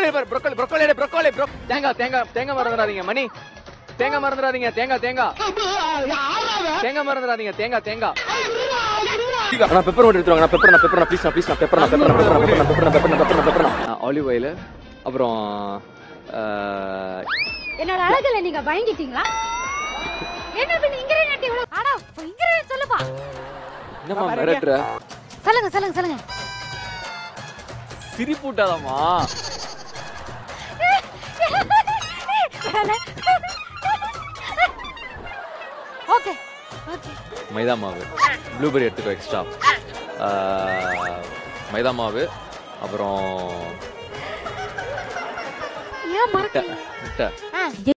broccoli broccoli broccoli broccoli ப்ரோ தேங்காய் தேங்காய் தேங்காய் மறந்துடாதீங்க மணி தேங்காய் மறந்துடாதீங்க தேங்காய் தேங்காய் தேங்காய் மறந்துடாதீங்க தேங்காய் தேங்காய் நான் பெப்பர் மட்டும் எடுத்துருவாங்க நான் பெப்பர் நான் பெப்பர் ப்ளீஸ் ப்ளீஸ் நான் பெப்பர் நான் பெப்பர் நான் பெப்பர் நான் பெப்பர் நான் பெப்பர் நான் பெப்பர் நான் பெப்பர் நான் ஆலிவ் ஆயில் அப்புறம் அஹ், என்னோட அழகுல நீங்க பயங்கிட்டீங்களா என்ன பின்ன இன்கிரிடியன்ட் இவ்வளவு ஆனா இன்கிரிடியன்ட் சொல்லுப்பா என்னம்மா மிரட்டுற சொல்லுங்க சொல்லுங்க சொல்லுங்க சிரிப்பூட்டாதாம்மா ஓகே ஓகே மைதா மாவு ப்ளூபெரி எடுத்துக்கோ எக்ஸ்ட்ரா மைதா மாவு அப்புறம் ஏன் மறக்க முட்டை முட்டை ஆ